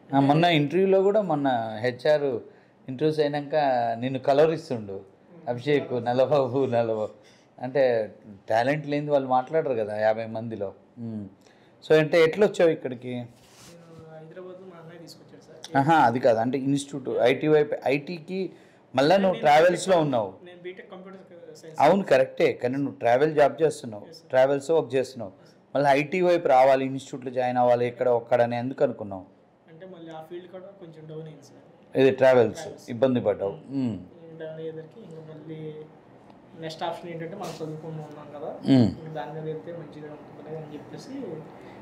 ఆ, మొన్న ఇంటర్వ్యూలో కూడా మొన్న హెచ్ఆర్ ఇంటర్వ్యూస్ అయినాక నిన్ను కలవరిస్తుండు అభిషేక్ నల్లబాబు నల్లబాబు అంటే టాలెంట్ లేని వాళ్ళు మాట్లాడరు కదా యాభై మందిలో ఉమ్. సో అంటే ఎట్లా వచ్చావు ఇక్కడికి నేను హైదరాబాద్ మా అన్నయ్య తీసుకొచ్చాడు సార్ ఆహా అది కాదు అంటే ఇన్స్టిట్యూట్ ఐటీ వైపు ఐటీకి మళ్ళీ నువ్వు ట్రావెల్స్లో ఉన్నావు నేను బీటెక్ కంప్యూటర్ సైన్స్ అవును కరెక్టే కానీ నువ్వు ట్రావెల్ జాబ్ చేస్తున్నావు ట్రావెల్స్ వర్క్ చేస్తున్నావు మళ్ళీ ఐటీ వైపు రావాలి ఇన్స్టిట్యూట్లో జాయిన్ అవ్వాలి ఇక్కడ ఒక్కడని ఎందుకు అనుకున్నావు అంటే మళ్ళీ ఆ ఫీల్డ్ కూడా కొంచెం డౌన్ అయింది సార్ ఇది ట్రావెల్స్ ఇబ్బంది పడ్డావు ఉమ్. డౌన్ అయ్యేసరికి ఇంకా మళ్ళీ నెక్స్ట్ ఆప్షన్ ఏంటంటే మనం చదువుకుని ఉన్నాం కదా ఉమ్. ఇంకా దాని మీద వెళ్తే మంచిగా ఉంటుంది అని చెప్పేసి